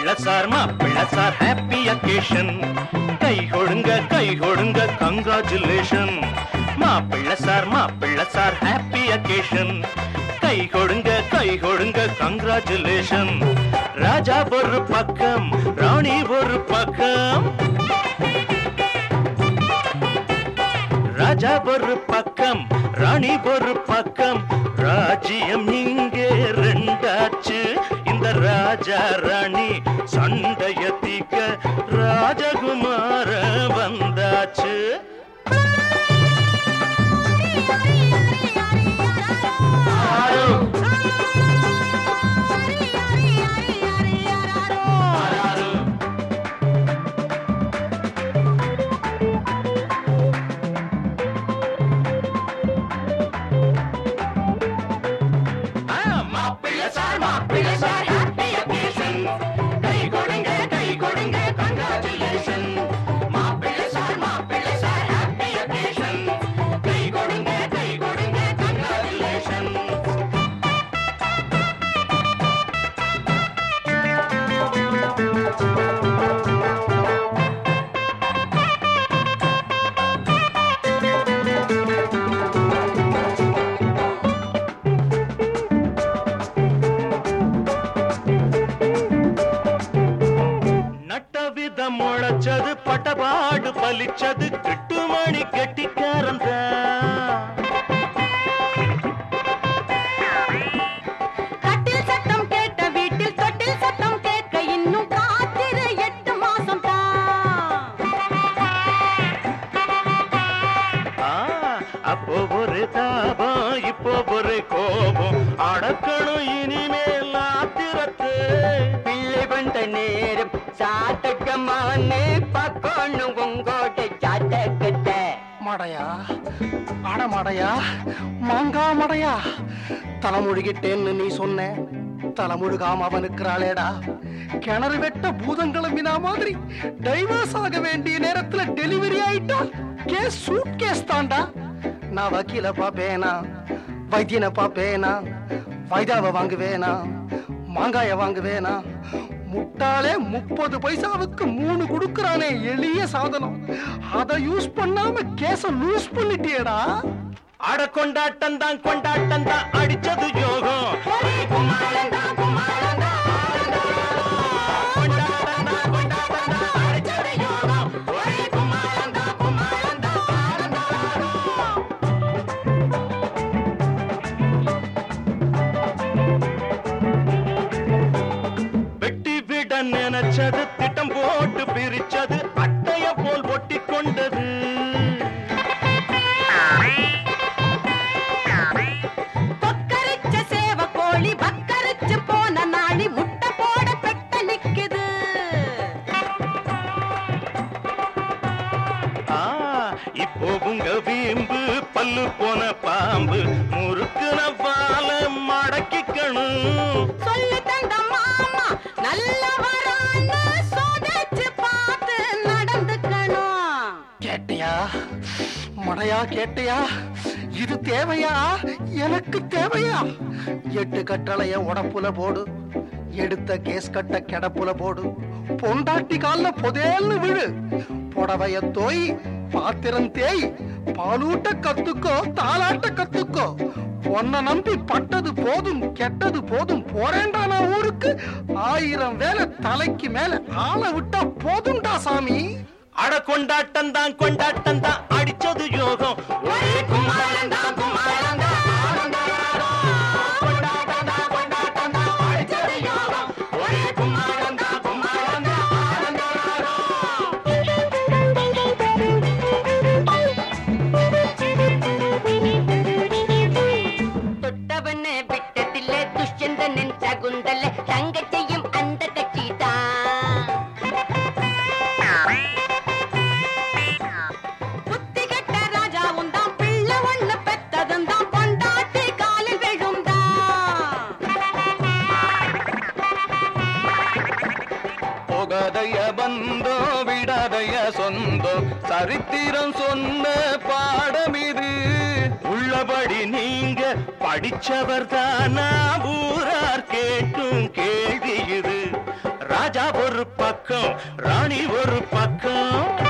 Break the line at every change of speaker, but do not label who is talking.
மாப்பிள்ள சார் மாப்பிள்ள sir happy occasion கை கொடுங்க கை கொடுங்க கங்க்ராச்சுலேஷன் மாப்பிள்ள சார் மாப்பிள்ள சார் ஹாப்பி அக்கேஷன் கை கொடுங்க கை கொடுங்க கங்க்ராச்சுலேஷன் ராஜா ஒரு பக்கம் ராணி ஒரு பக்கம் ராஜா ஒரு பக்கம் ராணி ஒரு பக்கம் ராஜ்யம் இங்கே ரெண்டாச்சு இந்த ராஜா ராணி சண்டைய தீக்க ராஜகுமார வந்தாச்சு மாப்பிள்ள சார் மாப்பிள்ள சார் ஹாப்பி அக்கேஷன் கை கொடுங்க கை கொடுங்க கங்க்ராச்சுலேஷன் மாப்பிள்ள சார் மாப்பிள்ள சார் ஹாப்பி அக்கேஷன் கை கொடுங்க கை கொடுங்க கங்க்ராச்சுலேஷன் நட்ட விதம் முளைச்சது பட்டபாடு பலிச்சது கிட்டுமணி கெட்டிக்காரன்
கட்டில் சத்தம் கேட்ட வீட்டில் தொட்டில் சத்தம் கேட்க இன்னும் காத்திரு எட்டு மாசம் தான்
அப்போ ஒரு தாபம் இப்போ ஒரு கோபம் அடக்கணும் இனிமேல் ஆத்திரத்து
பிள்ளை வந்த நேரம் சாத்தக்கமானே பக்கோன்னு உங்கோட சாத்தக்கத்த
மடையா அட மடையா மாங்கா மடையா தலைமுழுகிட்டேன்னு நீ சொன்ன தலைமுழுகாம அவன் இருக்கிறாளேடா கிணறு வெட்ட பூதம் கிளம்பினா மாதிரி டைவர்ஸ் ஆக வேண்டிய நேரத்துல டெலிவரி ஆயிட்டா கேஸ் சூட் கேஸ் தாண்டா நான் வக்கீல பாப்பேனா வைத்தியனை பாப்பேனா வைதாவை வாங்குவேனா மாங்காய வாங்குவேனா முட்டாளே முப்பது பைசாவுக்கு மூணு கொடுக்கறானே எளிய சாதனம் அதை யூஸ் பண்ணாம கேஸ லூஸ் பண்ணிட்டியேடா
அட கொண்டாட்டம் தான் கொண்டாட்டம் தான் அடிச்சது யோகம் கொண்டாட்டம் தான், கொண்டாட்டம் தான், அடிச்சது யோகம். ஒரே கும்மாளம் தான், கும்மாளம் தான், ஆனந்தம். வெட்டி விட நினைச்சது திட்டம் போட்டு பிரிச்சது அட்டைய போல் ஒட்டி கொண்டது
கொக்கரிச்ச சேவ கோழி பக்கரிச்சு போன நாளி முட்டை போட பெட்ட நிக்குது
ஆ, இப்போ உங்க வீம்பு பல்லு போன பாம்பு முறுக்குன பால மடக்கிக்கணும்
சொல்லு தந்த மாமா நல்லவரான்னு சோதிச்சு பார்த்து நடந்துக்கணும்
கேட்டியா மடையா கேட்டியா இது தேவையா எனக்கு தேவையா எட்டு கட்டளைய உடப்புல போடு எடுத்த கேஸ் கட்ட கிடப்புல போடு பொண்டாட்டி கால்ல புதையல்னு விழு புடவைய தோய் பாத்திரம் தேய் பாலூட்ட கத்துக்கோ தாளாட்ட கத்துக்கோ உன்னை நம்பி பட்டது போதும் கெட்டது போதும் போறேன்டா நான் ஊருக்கு ஆயிரம் வேலை தலைக்கு மேல ஆளை விட்டா போதும்டா சாமி
அட கொண்டாட்டம் தான் கொண்டாட்டம் தான் அடிச்சது யோகம் ஒரே கும்மாளம் தான், கும்மாளம் தான், ஆனந்தம். கொண்டாட்டம் தான், கொண்டாட்டம் தான், அடிச்சது யோகம். ஒரே கும்மாளம் தான், கும்மாளம் தான், ஆனந்தம்.
தொட்டவன விட்டதில்ல துஷ்யந்தனின் சகுந்தல தங்கச்சையும் அந்த கட்சி
புத்தி கெட்ட ராஜாவும் தான் பிள்ளை ஒண்ணு பெத்ததும் தான் பொண்டாட்டி காலில் விழுந்தான்
போகாதைய பந்தோ விடாதைய சொந்தோ சரித்திரம் சொன்ன பாடம் இது உள்ளபடி நீங்க படிச்சவர் தானா ஊரார் கேட்டும் கேள்வி இது ராஜா ஒரு ஒரு பக்கம் ராணி ஒரு பக்கம்